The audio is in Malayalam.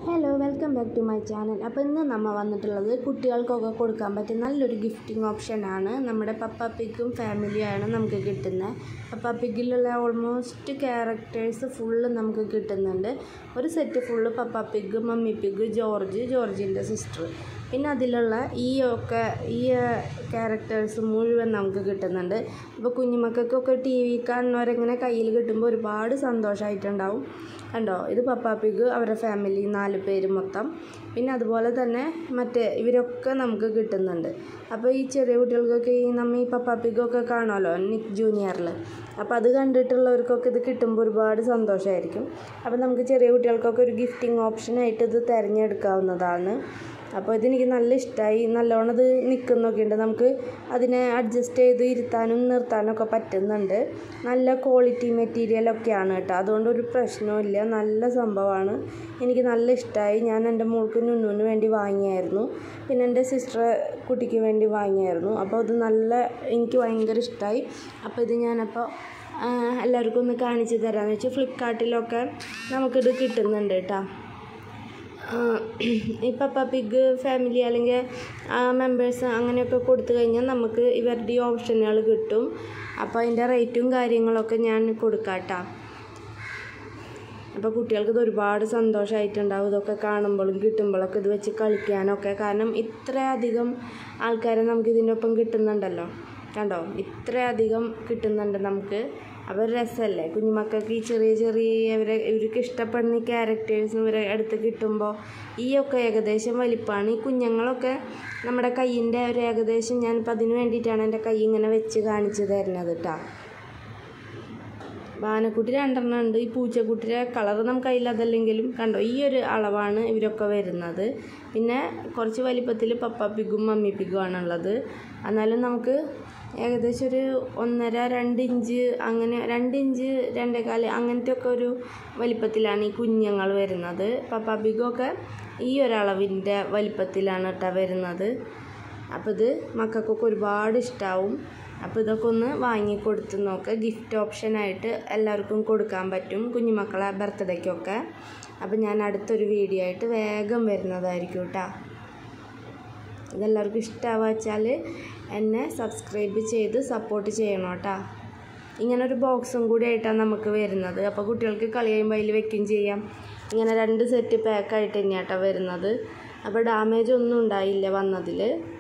hello welcome back to my channel അപ്പോൾ ഇന്ന് നമ്മൾ വന്നിട്ടുള്ളത് കുട്ടികൾക്കൊക്കെ കൊടുക്കാൻ പറ്റിയ നല്ലൊരു ഗിഫ്റ്റിംഗ് ഓപ്ഷനാണ് നമ്മുടെ പപ്പ പിഗും ഫാമിലിയാണ് നമുക്ക് കിട്ടുന്നത് പപ്പ പിഗിലുള്ള ഓൾമോസ്റ്റ് ക്യാരക്ടേഴ്സ് ഫുള്ള് നമുക്ക് കിട്ടുന്നുണ്ട് ഒരു set full Peppa Pig mummy pig George ജോർജിൻ്റെ സിസ്റ്റർ പിന്നെ അതിലുള്ള ഈ ഒക്കെ ഈ ക്യാരക്ടേഴ്സ് മുഴുവൻ നമുക്ക് കിട്ടുന്നുണ്ട് ഇപ്പോൾ കുഞ്ഞുമക്കൾക്കൊക്കെ ടി വി കാണുന്നവരെങ്ങനെ കയ്യിൽ കിട്ടുമ്പോൾ ഒരുപാട് സന്തോഷമായിട്ടുണ്ടാവും കണ്ടോ ഇത് പപ്പ പിഗ് അവരുടെ ഫാമിലി നാല് പേര് മൊത്തം പിന്നെ അതുപോലെ തന്നെ മറ്റേ ഇവരൊക്കെ നമുക്ക് കിട്ടുന്നുണ്ട് അപ്പോൾ ഈ ചെറിയ കുട്ടികൾക്കൊക്കെ ഈ നമ്മൾ ഈ പപ്പ പിഗൊക്കെ കാണുമല്ലോ നിക് ജൂനിയറിൽ അപ്പോൾ അത് കണ്ടിട്ടുള്ളവർക്കൊക്കെ ഇത് കിട്ടുമ്പോൾ ഒരുപാട് സന്തോഷമായിരിക്കും അപ്പോൾ നമുക്ക് ചെറിയ കുട്ടികൾക്കൊക്കെ ഒരു ഗിഫ്റ്റിംഗ് ഓപ്ഷനായിട്ട് ഇത് തിരഞ്ഞെടുക്കാവുന്നതാണ് അപ്പോൾ ഇതെനിക്ക് നല്ല ഇഷ്ടമായി നല്ലോണം ഇത് നിൽക്കുന്നൊക്കെ ഉണ്ട് നമുക്ക് അതിനെ അഡ്ജസ്റ്റ് ചെയ്ത് ഇരുത്താനും നിർത്താനും ഒക്കെ പറ്റുന്നുണ്ട് നല്ല ക്വാളിറ്റി മെറ്റീരിയലൊക്കെയാണ് കേട്ടോ അതുകൊണ്ട് ഒരു പ്രശ്നവുമില്ല നല്ല സംഭവമാണ് എനിക്ക് നല്ല ഇഷ്ടമായി ഞാൻ എൻ്റെ മോൾക്ക് നുന്നുവിന് വേണ്ടി വാങ്ങിയായിരുന്നു പിന്നെ എൻ്റെ സിസ്റ്റർ കുട്ടിക്ക് വേണ്ടി വാങ്ങിയായിരുന്നു അപ്പോൾ അത് നല്ല എനിക്ക് ഭയങ്കര ഇഷ്ടമായി അപ്പോൾ ഇത് ഞാനപ്പോൾ എല്ലാവർക്കും ഒന്ന് കാണിച്ചു തരാമെന്ന് വെച്ചാൽ ഫ്ലിപ്കാർട്ടിലൊക്കെ നമുക്കിത് കിട്ടുന്നുണ്ട് കേട്ടോ ഈ പപ്പ പിഗ് ഫാമിലി അല്ലെങ്കിൽ മെമ്പേഴ്സ് അങ്ങനെയൊക്കെ കൊടുത്തു കഴിഞ്ഞാൽ നമുക്ക് ഇവരുടെ ഈ ഓപ്ഷനുകൾ കിട്ടും അപ്പോൾ അതിൻ്റെ റേറ്റും കാര്യങ്ങളൊക്കെ ഞാൻ കൊടുക്കാം കേട്ടോ അപ്പോൾ കുട്ടികൾക്ക് ഇത് ഒരുപാട് സന്തോഷമായിട്ടുണ്ടാവും ഇതൊക്കെ കാണുമ്പോഴും കിട്ടുമ്പോഴൊക്കെ ഇത് വെച്ച് കളിക്കാനൊക്കെ കാരണം ഇത്രയധികം ആൾക്കാരെ നമുക്ക് ഇതിൻ്റെ ഒപ്പം കിട്ടുന്നുണ്ടല്ലോ കണ്ടോ ഇത്രയധികം കിട്ടുന്നുണ്ട് നമുക്ക് അപ്പോൾ രസമല്ലേ കുഞ്ഞുമക്കൾക്ക് ഈ ചെറിയ ചെറിയ ഇവരെ ഇവർക്ക് ഇഷ്ടപ്പെടുന്ന ഈ ക്യാരക്ടേഴ്സും ഇവരെ അടുത്ത് കിട്ടുമ്പോൾ ഈ ഒക്കെ ഏകദേശം വലിപ്പമാണ് ഈ കുഞ്ഞുങ്ങളൊക്കെ നമ്മുടെ കയ്യിൻ്റെ ഒരു ഏകദേശം ഞാനിപ്പോൾ അതിന് വേണ്ടിയിട്ടാണ് എൻ്റെ കൈ ഇങ്ങനെ വെച്ച് കാണിച്ചു തരുന്നത് കേട്ടോ ബാനക്കുട്ടി രണ്ടെണ്ണം ഉണ്ട് ഈ പൂച്ചക്കുട്ടിയുടെ കളർ നമുക്ക് അതിലതല്ലെങ്കിലും കണ്ടോ ഈ ഒരു അളവാണ് ഇവരൊക്കെ വരുന്നത് പിന്നെ കുറച്ച് വലിപ്പത്തിൽ പപ്പ പിഗും മമ്മി പിഗും ആണുള്ളത് എന്നാലും നമുക്ക് ഏകദേശം ഒരു ഒന്നര രണ്ട് ഇഞ്ച് അങ്ങനെ രണ്ട് ഇഞ്ച് രണ്ടേകാല് അങ്ങനത്തെ ഒക്കെ ഒരു വലിപ്പത്തിലാണ് ഈ കുഞ്ഞുങ്ങൾ വരുന്നത് പപ്പ പിഗൊക്കെ ഈ ഒരളവിൻ്റെ വലിപ്പത്തിലാണ് കേട്ടോ വരുന്നത് അപ്പോൾ ഇത് മക്കൾക്കൊക്കെ ഒരുപാട് ഇഷ്ടമാവും അപ്പോൾ ഇതൊക്കെ ഒന്ന് വാങ്ങി കൊടുത്ത് നോക്കുക ഗിഫ്റ്റ് ഓപ്ഷനായിട്ട് എല്ലാവർക്കും കൊടുക്കാൻ പറ്റും കുഞ്ഞുമക്കളെ ബർത്ത്ഡേക്കൊക്കെ അപ്പോൾ ഞാൻ അടുത്തൊരു വീഡിയോ ആയിട്ട് വേഗം വരുന്നതായിരിക്കും കേട്ടോ ഇതെല്ലാവർക്കും ഇഷ്ടമാവുക വെച്ചാൽ എന്നെ സബ്സ്ക്രൈബ് ചെയ്ത് സപ്പോർട്ട് ചെയ്യണം കേട്ടോ ഇങ്ങനെ ഒരു ബോക്സും കൂടി ആയിട്ടാണ് നമുക്ക് വരുന്നത് അപ്പോൾ കുട്ടികൾക്ക് കളി കഴിയുമ്പോൾ അതിൽ വെക്കുകയും ചെയ്യാം ഇങ്ങനെ രണ്ട് സെറ്റ് പാക്കായിട്ട് തന്നെയാട്ടോ വരുന്നത് അപ്പോൾ ഡാമേജ് ഒന്നും ഉണ്ടായില്ല വന്നതിൽ